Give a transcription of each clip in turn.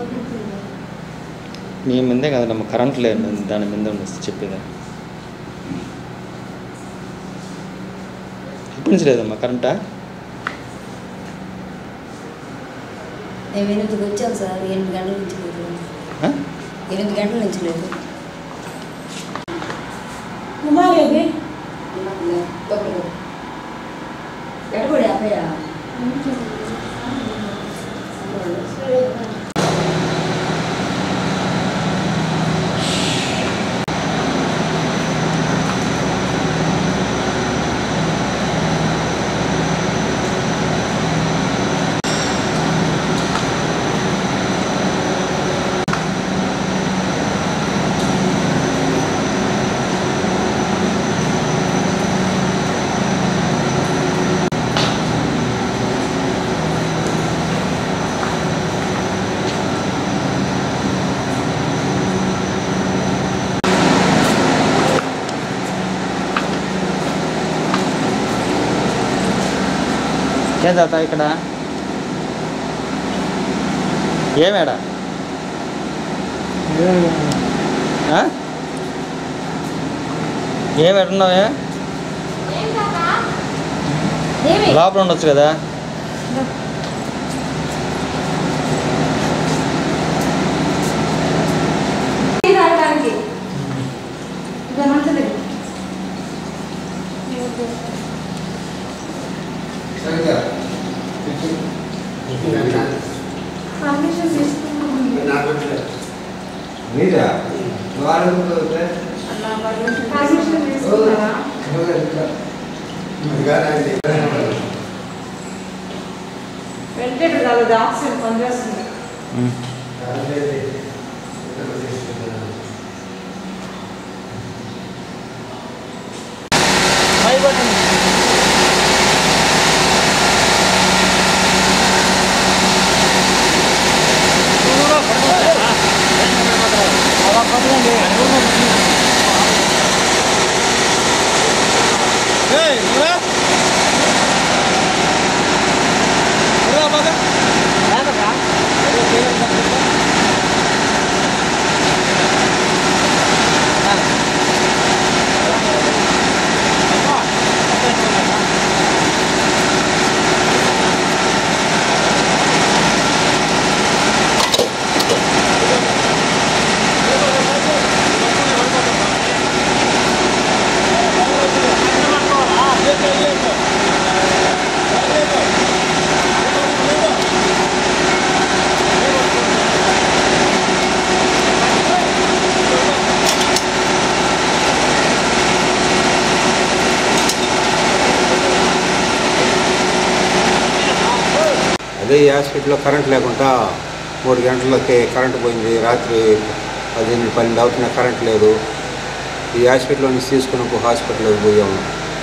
నీ మీదే కదమ్మా కరెంట్ లేదు దాని మీద ఉండేసి చెప్పేది ఎప్పటి నుంచి లేదమ్మా కరెంటా మేము ఎనిమిదికి వచ్చాం సార్ ఎనిమిది గంటల నుంచి లేదు ఆ? ఎనిమిది గంటల నుంచి లేదు కుమారేది ఎడబడి అబ్బాయ ఏం తాత ఇక్కడ ఏమేడా ఏం ఎట్టున్నావే లోపల ఉండొచ్చు కదా తాగడానికి ఇంకా మంచిది పర్మిషన్ తీసుకున్నాం మీరా వాళ్ళు పర్మిషన్ తీసుకున్నారా వెంటనే కాదు ఆక్సిజన్ పనిచేస్తుంది అదే ఈ హాస్పిటల్లో కరెంట్ లేకుండా మూడు గంటలకి కరెంట్ పోయింది రాత్రి పదిహేను పన్నెండు అవుతున్నా కరెంట్ లేదు ఈ హాస్పిటల్లో నుంచి తీసుకుని ఒక హాస్పిటల్కి పోయాము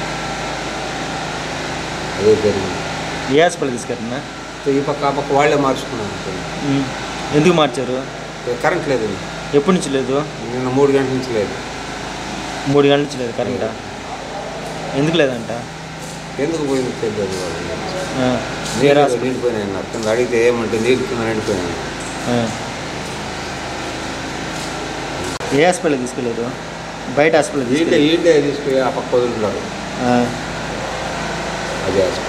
అదే జరిగింది ఏ హాస్పిటల్ తీసుకెళ్ళినా సో ఈ పక్క ఆ పక్క వాళ్ళే మార్చుకున్నాను ఎందుకు మార్చారు కరెంట్ లేదు ఎప్పటి నుంచి లేదు నిన్న మూడు గంటల నుంచి లేదు మూడు గంటల నుంచి లేదు కరెంటా ఎందుకు లేదంట ఎందుకు పోయింది తెలియదు వాళ్ళు. ఆ, వేరే నీళ్ళు హాస్పిటల్ నిండిపోయినాయి అన్నారు కింద అడిగితే ఏమంటే నీళ్ళు కింద నిండిపోయినాయి ఆ. ఏ హాస్పిటల్ తీసుకెళ్ళారు బయట హాస్పిటల్ వీళ్ళే తీసుకెళ్ళారు వీళ్ళే తీసుకుని ఆ పక్క వదులుతున్నారు ఆ. అదే హాస్పిటల్